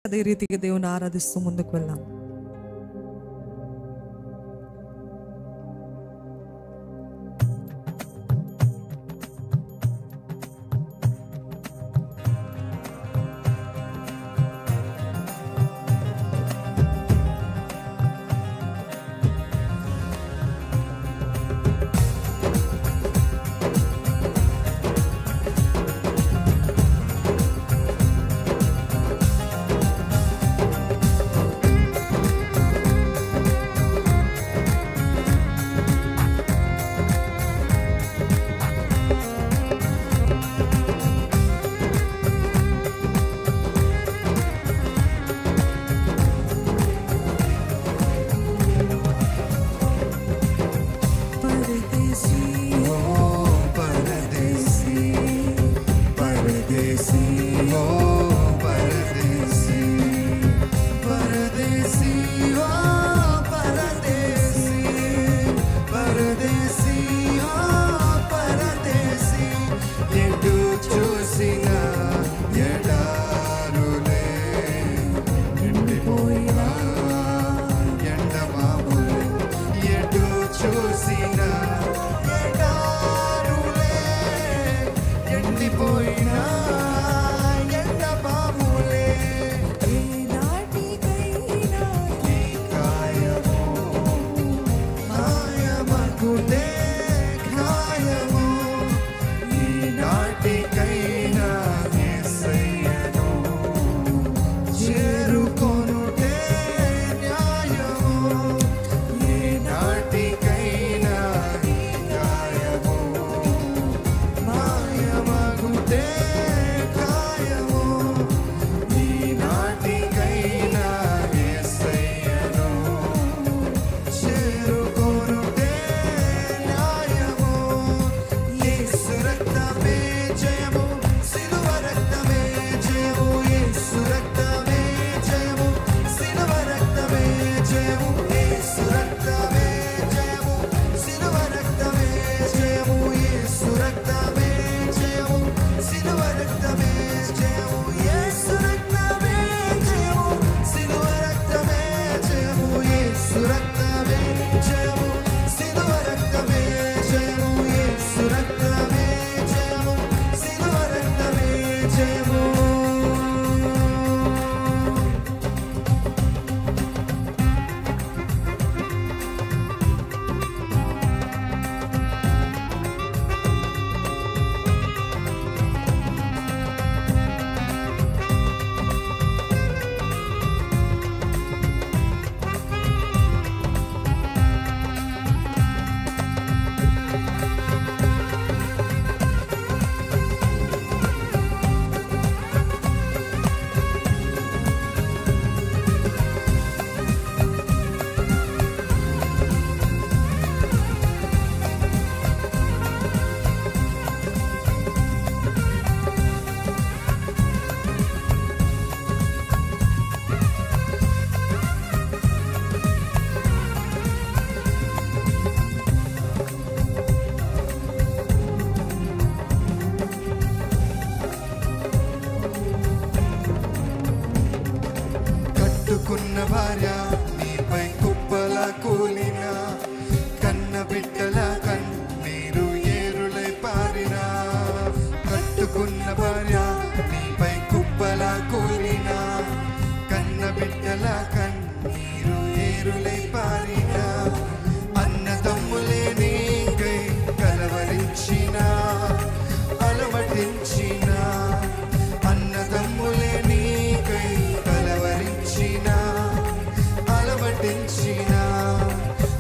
అదే రీతిగా దేవుని ఆరాధిస్తూ ముందుకు వెళ్దాం परदेसी हो परदेसी परदेसी हो परदेसी परदेसी हो परदेसी परदेसी हो परदेसी ఎటు చూసిన ఎడారులే ఎండిపోయినా ఎండమావులే ఎటు చూసిన ఎడారులే ఎండిపోయినా ఎండమావులే ఏనాటికైనా నీ కాయము మాయమగుదే ఖాయము ఈనాటికైనా యేసయ్యను చేరుకొనుటే న్యాయము ఈనాటికైనా నీ న్యాయము మాయమగుదే ఖాయము ఈనాటికైనా యేసయ్యను చేరుకొనుటే న్యాయము యేసు రక్తమే జయము సిలువ రక్తమే జయము యేసు రక్తమే జయము సిలువ రక్తమే జయము యేసు రక్తమే జయము సిలువ రక్తమే జయము యేసు రక్తమే జయము సిలువ రక్తమే జయము యేసు రక్తమే జయము సిలువ రక్తమే జయము యేసు రక్తమే జయము సిలువ రక్తమే జయము యేసు రక్తమే జయము సిలువ రక్తమే జయము కట్టుకున్న భార్య నీపై కుప్పల కూలిన కన్న బిడ్డల కన్నీరు ఏరులై పారిన కట్టుకున్న భార్య నీపై కుప్పల కూలిన కన్న బిడ్డల కన్నీరు ఏరులై పారిన అన్నదమ్ములే నీకై కలవరించిన అలవటించిన అన్నదమ్ములే నీకై కలవరించిన అలవటించిన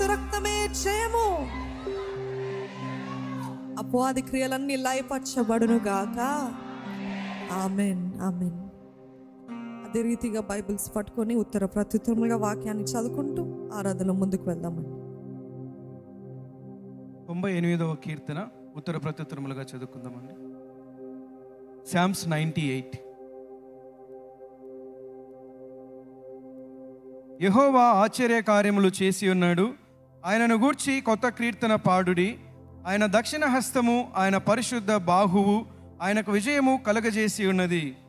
యేసు రక్తమే జయము అపవాది క్రియలన్నీ లయపరచబడును గాక ఆమెన్ ఆమెన్ అదే రీతిగా బైబిల్స్ పట్టుకొని ఉత్తర ప్రత్యుత్తరములుగా వాక్యాన్ని చదువుకుంటూ ఆరాధన ముందుకు వెళ్దామండి తొంభై ఎనిమిదవ కీర్తన ఉత్తర ప్రత్యుత్తరములుగా చదువుకుందామండి శామ్స్ నైంటీ ఎయిట్ యహోవా ఆశ్చర్య కార్యములు చేసి ఉన్నాడు ఆయనను గూర్చి కొత్త కీర్తన పాడుడి ఆయన దక్షిణ హస్తము ఆయన పరిశుద్ధ బాహువు ఆయనకు విజయము కలగజేసి ఉన్నది